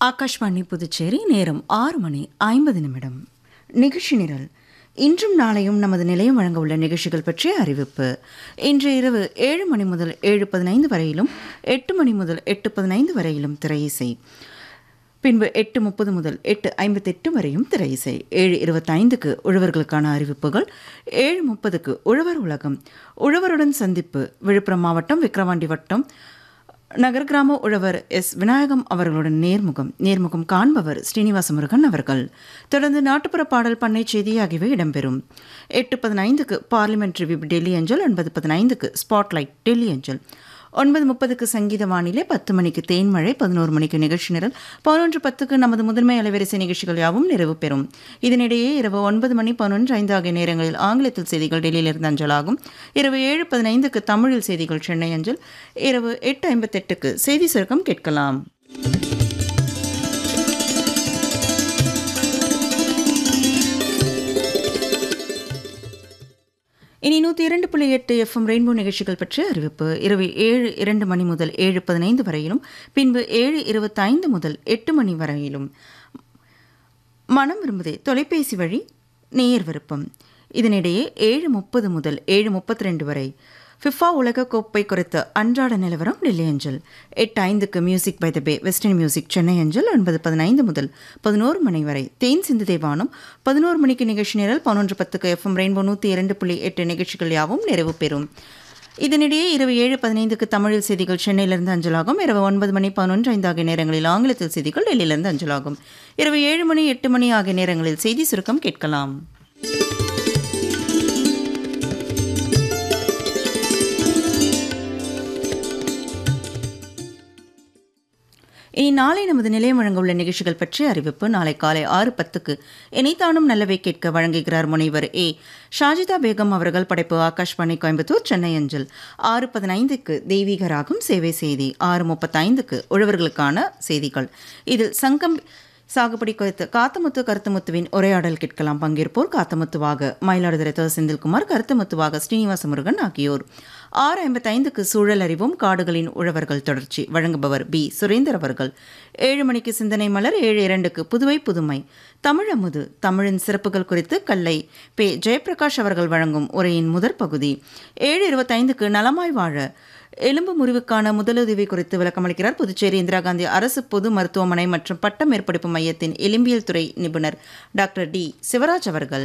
ஆகாஷ்வாணி புதுச்சேரி நேரம் ஆறு மணி ஐம்பது நிமிடம் நிகழ்ச்சி நிரல் இன்றும் நாளையும் நமது நிலையம் வழங்க உள்ள நிகழ்ச்சிகள் பற்றிய அறிவிப்பு இன்று இரவு ஏழு மணி முதல் ஏழு பதினைந்து வரையிலும் எட்டு மணி முதல் எட்டு பதினைந்து வரையிலும் திரையிசை பின்பு எட்டு முப்பது முதல் எட்டு ஐம்பத்தெட்டு வரையும் திரையிசை ஏழு இருபத்தைந்துக்கு உழவர்களுக்கான அறிவிப்புகள் ஏழு முப்பதுக்கு உழவர் உலகம் உழவருடன் சந்திப்பு விழுப்புரம் மாவட்டம் விக்கிரவாண்டி வட்டம் நகர் கிராம உழவர் எஸ் விநாயகம் அவர்களுடன் நேர்முகம் நேர்முகம் காண்பவர் ஸ்ரீனிவாச முருகன் அவர்கள் தொடர்ந்து நாட்டுப்புற பாடல் பண்ணை செய்தி ஆகியவை இடம்பெறும் எட்டு பதினைந்துக்கு பார்லிமெண்ட் ரிவ்யூ டெல்லி அஞ்சல் ஒன்பது பதினைந்துக்கு ஸ்பாட்லைட் டெல்லி அஞ்சல் ஒன்பது முப்பதுக்கு சங்கீத வானிலை பத்து மணிக்கு தேன்மழை பதினோரு மணிக்கு நிகழ்ச்சி நிரல் பதினொன்று பத்துக்கு நமது முதன்மை அலைவரிசை நிகழ்ச்சிகள் யாவும் நிறைவு பெறும் இதனிடையே இரவு ஒன்பது மணி பதினொன்று ஐந்து ஆகிய நேரங்களில் ஆங்கிலத்தில் செய்திகள் டெல்லியிலிருந்து அஞ்சலாகும் இரவு ஏழு பதினைந்துக்கு தமிழில் செய்திகள் சென்னை அஞ்சல் இரவு எட்டு ஐம்பத்தெட்டுக்கு செய்தி சுருக்கம் கேட்கலாம் இனி நூற்றி இரண்டு புள்ளி எட்டு எஃப்எம் ரெயின்போ நிகழ்ச்சிகள் பற்றிய அறிவிப்பு இரவு ஏழு இரண்டு மணி முதல் ஏழு பதினைந்து வரையிலும் பின்பு ஏழு இருபத்தைந்து முதல் எட்டு மணி வரையிலும் மனம் விரும்புதே தொலைபேசி வழி நேர் விருப்பம் இதனிடையே ஏழு முப்பது முதல் ஏழு முப்பத்தி ரெண்டு வரை ஃபிஃபா உலக கோப்பை குறித்த அன்றாட நிலவரம் டெல்லி அஞ்சல் எட்டு ஐந்துக்கு music by the bay western music Chennai அஞ்சல் ஒன்பது பதினைந்து முதல் பதினோரு மணி வரை தேன் சிந்து தேவானம் பதினோரு மணிக்கு நிகழ்ச்சி நிரல் பதினொன்று பத்துக்கு எஃப்எம் ரெயின்போ நூற்றி இரண்டு புள்ளி எட்டு நிகழ்ச்சிகள் யாவும் நிறைவு பெறும் இதனிடையே இரவு ஏழு பதினைந்துக்கு தமிழில் செய்திகள் சென்னையிலிருந்து அஞ்சலாகும் இரவு ஒன்பது மணி பதினொன்று ஐந்து ஆகிய நேரங்களில் ஆங்கிலத்தில் செய்திகள் டெல்லியிலிருந்து அஞ்சலாகும் இரவு ஏழு மணி எட்டு மணி ஆகிய நேரங்களில் செய்தி சுருக்கம் கேட்கலாம் இனி நாளை நமது நிலையம் வழங்க உள்ள நிகழ்ச்சிகள் பற்றிய அறிவிப்பு நாளை காலை ஆறு பத்துக்கு இணைத்தானும் நல்லவை கேட்க வழங்குகிறார் முனைவர் ஏ ஷாஜிதா பேகம் அவர்கள் படைப்பு ஆகாஷ்வாணி கோயம்புத்தூர் சென்னை அஞ்சல் ஆறு பதினைந்துக்கு தெய்வீக ராகம் சேவை செய்தி ஆறு முப்பத்தைந்துக்கு உழவர்களுக்கான செய்திகள் இதில் சங்கம் சாகுபடி குறித்து காத்தமுத்து கருத்துமுத்துவின் உரையாடல் கேட்கலாம் பங்கேற்போர் காத்தமுத்துவாக மயிலாடுதுறை தோ செந்தில்குமார் கருத்துமுத்துவாக ஸ்ரீனிவாச முருகன் ஆகியோர் ஆறு ஐம்பத்தைந்துக்கு சூழல் அறிவும் காடுகளின் உழவர்கள் தொடர்ச்சி வழங்குபவர் பி சுரேந்தர் அவர்கள் ஏழு மணிக்கு சிந்தனை மலர் ஏழு இரண்டுக்கு புதுவை புதுமை தமிழமுது தமிழின் சிறப்புகள் குறித்து கல்லை பே ஜெயபிரகாஷ் அவர்கள் வழங்கும் உரையின் முதற் பகுதி ஏழு இருபத்தைந்துக்கு நலமாய் வாழ எலும்பு முறிவுக்கான முதலுதவி குறித்து விளக்கமளிக்கிறார் புதுச்சேரி இந்திரா காந்தி அரசு பொது மருத்துவமனை மற்றும் பட்ட மேற்படிப்பு மையத்தின் எலும்பியல் துறை நிபுணர் டாக்டர் டி சிவராஜ் அவர்கள்